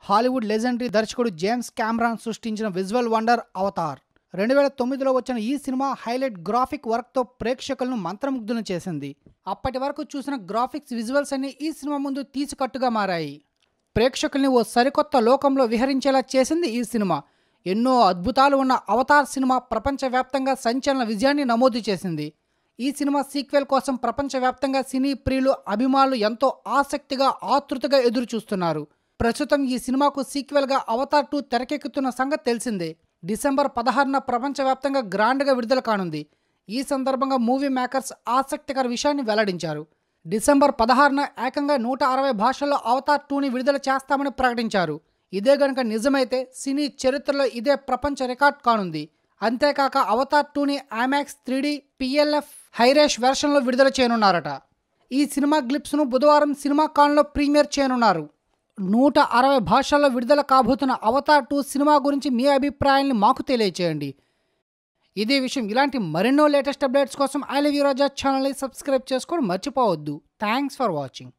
Hollywood legendary దర్శకుడు James Cameron సృష్టించిన visual wonder Avatar రెండు వేల తొమ్మిదిలో వచ్చిన ఈ సినిమా హైలైట్ గ్రాఫిక్ వర్క్తో ప్రేక్షకులను మంత్రముగ్ధులను చేసింది అప్పటి వరకు చూసిన గ్రాఫిక్స్ విజువల్స్ అన్ని ఈ సినిమా ముందు తీసికట్టుగా మారాయి ప్రేక్షకుల్ని ఓ సరికొత్త లోకంలో విహరించేలా చేసింది ఈ సినిమా ఎన్నో అద్భుతాలు ఉన్న అవతార్ సినిమా ప్రపంచవ్యాప్తంగా సంచలన విజయాన్ని నమోదు చేసింది ఈ సినిమా సీక్వెల్ కోసం ప్రపంచవ్యాప్తంగా సినీ ప్రియులు అభిమానులు ఎంతో ఆసక్తిగా ఆతృతగా ఎదురు చూస్తున్నారు ప్రస్తుతం ఈ సినిమాకు సీక్వెల్గా అవతార్ టూ తెరకెక్కుతున్న సంగతి తెలిసిందే డిసెంబర్ పదహారున ప్రపంచవ్యాప్తంగా గ్రాండ్గా విడుదల కానుంది ఈ సందర్భంగా మూవీ మేకర్స్ ఆసక్తికర విషయాన్ని వెల్లడించారు డిసెంబర్ పదహారున ఏకంగా నూట అరవై భాషల్లో అవతార్ టూని విడుదల చేస్తామని ప్రకటించారు ఇదే గనుక నిజమైతే సినీ చరిత్రలో ఇదే ప్రపంచ రికార్డ్ కానుంది అంతేకాక అవతార్ టూని ఐమాక్స్ త్రీడీ పిఎల్ఎఫ్ హైరేష్ వెర్షన్లో విడుదల చేయనున్నారట ఈ సినిమా గ్లిప్స్ను బుధవారం సినిమా కాన్లో ప్రీమియర్ చేయనున్నారు నూట అరవై భాషల్లో విడుదల కాబోతున్న అవతార్ టూ సినిమా గురించి మీ అభిప్రాయాన్ని మాకు తెలియచేయండి ఇదే విషయం ఇలాంటి మరెన్నో లేటెస్ట్ అప్డేట్స్ కోసం ఐ లవ్ యూ రాజా ఛానల్ని సబ్స్క్రైబ్ చేసుకోవడం మర్చిపోవద్దు థ్యాంక్స్ ఫర్ వాచింగ్